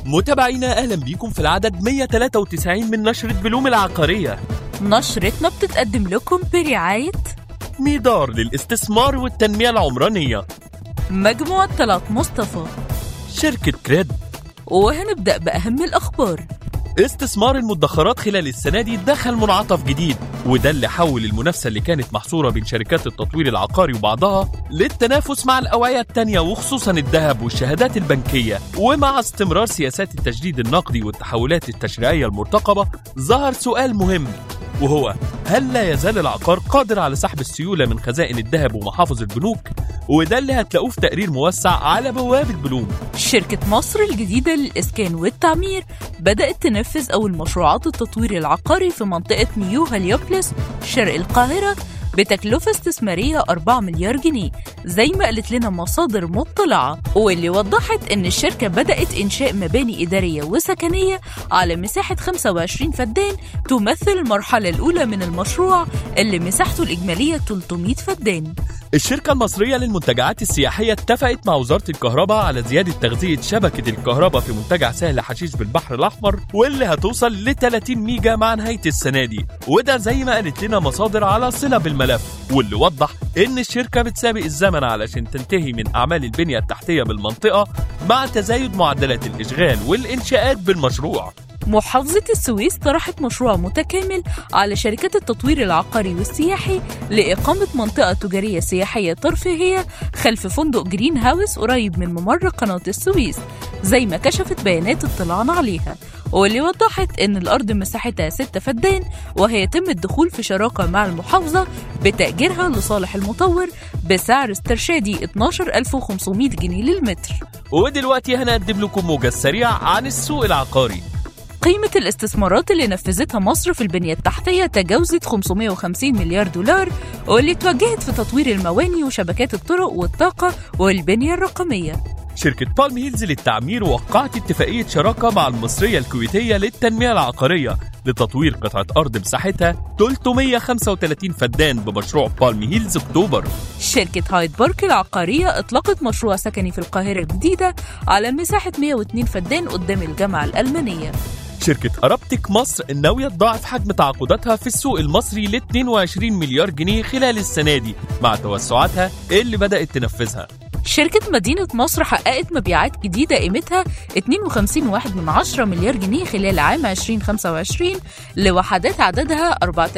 متابعينا اهلا بيكم في العدد 193 من نشرة بلوم العقارية نشرتنا بتتقدم لكم برعاية ميدار للاستثمار والتنمية العمرانية مجموعة طلعت مصطفى شركة كريد وهنبدأ بأهم الأخبار استثمار المدخرات خلال السنة دي دخل منعطف جديد وده اللي حول المنافسة اللي كانت محصورة بين شركات التطوير العقاري وبعضها للتنافس مع الأوعية التانية وخصوصا الذهب والشهادات البنكية ومع استمرار سياسات التجديد النقدي والتحولات التشريعية المرتقبة ظهر سؤال مهم وهو هل لا يزال العقار قادر على سحب السيولة من خزائن الذهب ومحافظ البنوك؟ وده اللي هتلاقوه في تقرير موسع على بوابة بلوم شركة مصر الجديدة للإسكان والتعمير بدأت تنفذ أول مشروعات التطوير العقاري في منطقة نيو هليوبلس شرق القاهرة بتكلفة استثمارية 4 مليار جنيه زي ما قالت لنا مصادر مطلعة واللي وضحت إن الشركة بدأت إنشاء مباني إدارية وسكنية على مساحة 25 فدان تمثل المرحلة الأولى من المشروع اللي مساحته الإجمالية 300 فدان الشركة المصرية للمنتجعات السياحية اتفقت مع وزارة الكهرباء على زيادة تغذية شبكة الكهرباء في منتجع سهل حشيش بالبحر الأحمر واللي هتوصل ل 30 ميجا مع نهاية السنة دي وده زي ما قالت لنا مصادر على صلة بالملف واللي وضح إن الشركة بتسابق الزمن علشان تنتهي من أعمال البنية التحتية بالمنطقة مع تزايد معدلات الإشغال والإنشاءات بالمشروع محافظة السويس طرحت مشروع متكامل على شركات التطوير العقاري والسياحي لإقامة منطقة تجارية سياحية ترفيهية خلف فندق جرين هاوس قريب من ممر قناة السويس زي ما كشفت بيانات اطلاعنا عليها واللي وضحت إن الأرض مساحتها 6 فدان وهيتم الدخول في شراكة مع المحافظة بتأجيرها لصالح المطور بسعر استرشادي 12500 جنيه للمتر ودلوقتي هنقدم لكم موجز سريع عن السوق العقاري قيمة الاستثمارات اللي نفذتها مصر في البنية التحتية تجاوزت 550 مليار دولار واللي اتوجهت في تطوير المواني وشبكات الطرق والطاقة والبنية الرقمية شركة بالم هيلز للتعمير وقعت اتفاقية شراكة مع المصرية الكويتية للتنمية العقارية لتطوير قطعة أرض مساحتها 335 فدان بمشروع بالم هيلز أكتوبر شركة هايد بارك العقارية أطلقت مشروع سكني في القاهرة الجديدة على مساحة 102 فدان قدام الجامعة الألمانية شركة أرابتك مصر ناوية تضاعف حجم تعاقداتها في السوق المصري ل 22 مليار جنيه خلال السنة دي مع توسعاتها اللي بدأت تنفذها شركة مدينة نصر حققت مبيعات جديدة قيمتها 52.1 مليار جنيه خلال عام 2025 لوحدات عددها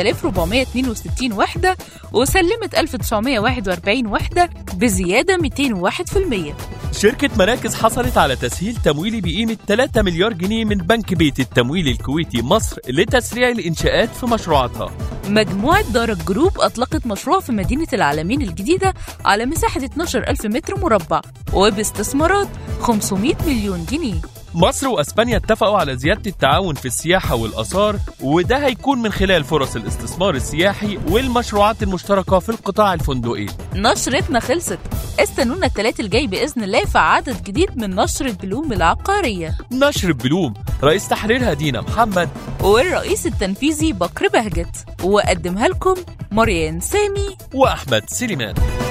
4462 وحدة وسلمت 1941 وحدة بزيادة 201% شركة مراكز حصلت على تسهيل تمويلي بقيمة 3 مليار جنيه من بنك بيت التمويل الكويتي مصر لتسريع الإنشاءات في مشروعاتها مجموعة دار الجروب أطلقت مشروع في مدينة العالمين الجديدة على مساحة 12 ألف متر مربع وباستثمارات 500 مليون جنيه مصر واسبانيا اتفقوا على زياده التعاون في السياحه والاثار وده هيكون من خلال فرص الاستثمار السياحي والمشروعات المشتركه في القطاع الفندقي نشرتنا خلصت استنونا التلات الجاي بإذن الله في عدد جديد من نشرة بلوم العقارية نشر بلوم رئيس تحريرها دينا محمد والرئيس التنفيذي بكر بهجت وقدمها لكم مريان سامي واحمد سليمان